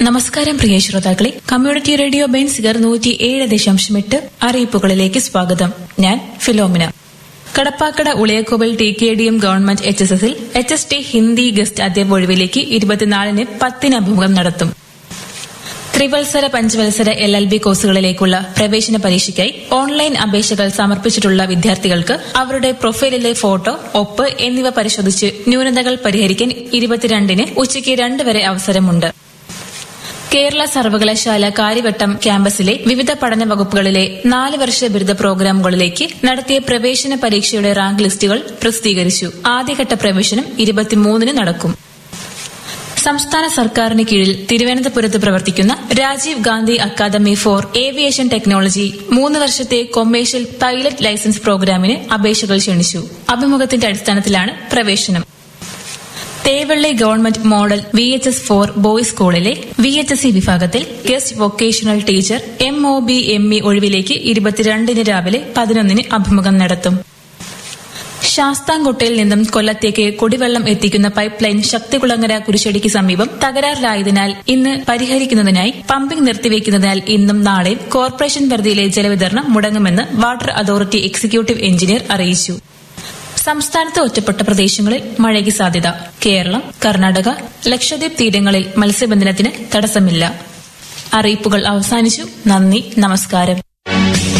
നമസ്കാരം പ്രിയ ശ്രോതാക്കളെ community radio Benziger നൂറ്റി ഏഴ് ദശാംശം എട്ട് അറിയിപ്പുകളിലേക്ക് സ്വാഗതം ഞാൻ Philomina Kadappakada Uliyakovil T K D M government H S എസിൽ H S T Hindi guest അധ്യാപക ഒഴിവിലേക്ക് ഇരുപത്തിനാലിന് പത്തിന് അഭിമുഖം നടത്തും ത്രിവത്സര പഞ്ചവത്സര എൽ എൽ ബി കോഴ്സുകളിലേക്കുള്ള പ്രവേശന പരീക്ഷയ്ക്കായി ഓൺലൈൻ അപേക്ഷകൾ സമർപ്പിച്ചിട്ടുള്ള വിദ്യാർത്ഥികൾക്ക് അവരുടെ പ്രൊഫൈലിലെ ഫോട്ടോ ഒപ്പ് എന്നിവ പരിശോധിച്ച് ന്യൂനതകൾ പരിഹരിക്കാൻ ഇരുപത്തിരണ്ടിന് ഉച്ചയ്ക്ക് രണ്ട് വരെ അവസരമുണ്ട് കേരള സർവകലാശാല കാര്യവട്ടം ക്യാമ്പസിലെ വിവിധ പഠന വകുപ്പുകളിലെ നാല് വർഷ ബിരുദ പ്രോഗ്രാമുകളിലേക്ക് നടത്തിയ പ്രവേശന പരീക്ഷയുടെ റാങ്ക് ലിസ്റ്റുകൾ പ്രസിദ്ധീകരിച്ചു ആദ്യഘട്ട പ്രവേശനം ഇരുപത്തിമൂന്നിന് നടക്കും സംസ്ഥാന സർക്കാരിന് കീഴിൽ തിരുവനന്തപുരത്ത് പ്രവർത്തിക്കുന്ന Rajiv Gandhi academy for aviation technology മൂന്ന് വർഷത്തെ കൊമേഴ്ഷ്യൽ പൈലറ്റ് ലൈസൻസ് പ്രോഗ്രാമിന് അപേക്ഷകൾ ക്ഷണിച്ചു അഭിമുഖത്തിന്റെ അടിസ്ഥാനത്തിലാണ് പ്രവേശനം Thevally government model V H S for boys സ്കൂളിലെ വി എച്ച് എസ് സി വിഭാഗത്തിൽ guest vocational teacher M O B M E ഒഴിവിലേക്ക് ഇരുപത്തിരണ്ടിന് രാവിലെ പതിനൊന്നിന് അഭിമുഖം നടത്തും ശാസ്താംകോട്ടയിൽ നിന്നും കൊല്ലത്തേക്ക് കുടിവെള്ളം എത്തിക്കുന്ന പൈപ്പ് ലൈൻ ശക്തികുളങ്ങര കുരിശടിക്ക് സമീപം തകരാറിലായതിനാൽ ഇന്ന് പരിഹരിക്കുന്നതിനായി പമ്പിംഗ് നിർത്തിവെക്കുന്നതിനാൽ ഇന്നും നാളെയും കോർപ്പറേഷൻ പരിധിയിലെ ജലവിതരണം മുടങ്ങുമെന്ന് വാട്ടർ അതോറിറ്റി എക്സിക്യൂട്ടീവ് എഞ്ചിനീയർ അറിയിച്ചു സംസ്ഥാനത്ത് ഒറ്റപ്പെട്ട പ്രദേശങ്ങളിൽ മഴയ്ക്ക് സാധ്യത കേരളം കർണാടക ലക്ഷദ്വീപ് തീരങ്ങളിൽ മത്സ്യബന്ധനത്തിന് തടസ്സമില്ല അറിയിപ്പുകൾ അവസാനിച്ചു നന്ദി നമസ്കാരം